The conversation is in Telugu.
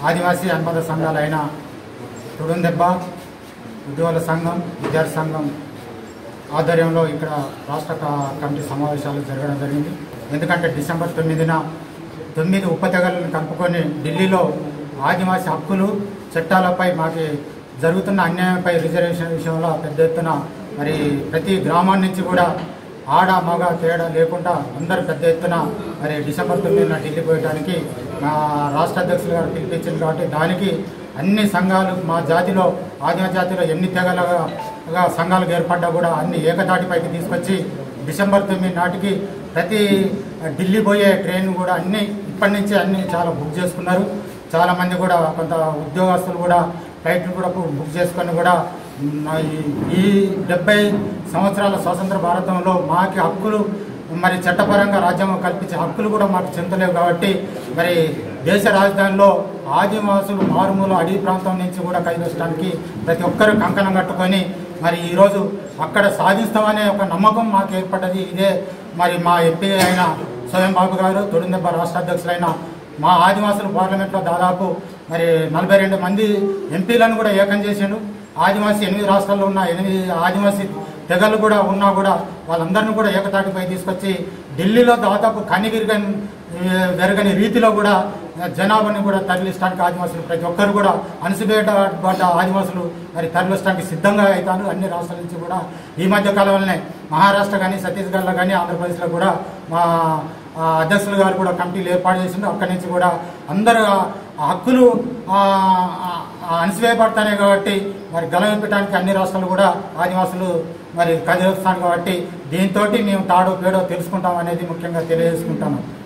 ఆదివాసీ అనుబంధ సంఘాలైన తుడుందెబ్బ ఉద్యోగుల సంఘం విద్యార్థి సంఘం ఆధ్వర్యంలో ఇక్కడ రాష్ట్ర క- కమిటీ సమావేశాలు జరగడం జరిగింది ఎందుకంటే డిసెంబర్ తొమ్మిదిన తొమ్మిది ఉపతెగలను కలుపుకొని ఢిల్లీలో ఆదివాసీ హక్కులు చట్టాలపై మాకు జరుగుతున్న అన్యాయంపై రిజర్వేషన్ విషయంలో పెద్ద ఎత్తున మరి ప్రతి గ్రామం నుంచి కూడా ఆడ మగ తేడా లేకుండా అందరూ పెద్ద ఎత్తున మరి డిసెంబర్ తొమ్మిదిన ఢిల్లీ పోయడానికి మా రాష్ట్ర అధ్యక్షులు గారు పిలిపించింది కాబట్టి దానికి అన్ని సంఘాలు మా జాతిలో ఆదివాసీ జాతిలో ఎన్ని తెగలుగా సంఘాలు ఏర్పడ్డా కూడా అన్ని ఏకతాటిపైకి తీసుకొచ్చి డిసెంబర్ తొమ్మిది నాటికి ప్రతి ఢిల్లీ పోయే ట్రైన్ కూడా అన్ని ఇప్పటి నుంచి అన్ని చాలా బుక్ చేసుకున్నారు చాలా మంది కూడా కొంత ఉద్యోగస్తులు కూడా ఫ్లైట్లు కూడా బుక్ చేసుకొని కూడా మ్, ఈ- ఈ డెబ్బై సంవత్సరాల స్వతంత్ర భారతంలో మాకి హక్కులు మరి చట్టపరంగా రాజ్యాంగం కల్పించే హక్కులు కూడా మాకు చెందలేవు కాబట్టి మరి దేశ రాజధానిలో ఆదివాసులు మారుమూల అడవి ప్రాంతం నుంచి కూడా కదిలించడానికి ప్రతి ఒక్కరు కంకణం కట్టుకొని మరి ఈరోజు అక్కడ సాధిస్తామనే ఒక నమ్మకం మాకు ఏర్పడ్డది ఇదే మరి మా ఎంపీ అయిన స్వయం బాబు గారు తొడుందెబ్బ రాష్ట్ర అధ్యక్షులైన మా ఆదివాసులు పార్లమెంట్లో దాదాపు మరి నలభై రెండు మంది ఎంపీలను కూడా ఏకం చేసిండు ఆదివాసీ ఎనిమిది రాష్ట్రాల్లో ఉన్న ఎనిమిది ఆదివాసీ తెగలు కూడా ఉన్నా కూడా వాళ్ళందరినీ కూడా ఏకతాటిపై తీసుకొచ్చి ఢిల్లీలో దాదాపు కనిగిరిగని వెరగని రీతిలో కూడా జనాభాని కూడా తరలించడానికి ఆదివాసులు ప్రతి ఒక్కరు కూడా అణసివేయబడ్డ ఆదివాసులు మరి తరలించడానికి సిద్ధంగా అవుతారు అన్ని రాష్ట్రాల నుంచి కూడా ఈ మధ్య కాలంలోనే మహారాష్ట్ర కానీ ఛత్తీస్గఢ్లో కానీ ఆంధ్రప్రదేశ్లో కూడా మా ఆ, అధ్యక్షులు గారు కూడా కమిటీలు ఏర్పాటు చేసిండు అక్కడి నుంచి కూడా అందరూ ఆ హక్కులు ఆ, ఆ, ఆ, అణిసివేయబడతాయి కాబట్టి మరి గలవింపడానికి అన్ని రాష్ట్రాలు కూడా ఆదివాసులు మరి కదిలిస్తాను కాబట్టి దీంతో మేము తాడో పేడో తెలుసుకుంటాం అనేది ముఖ్యంగా తెలియజేసుకుంటాను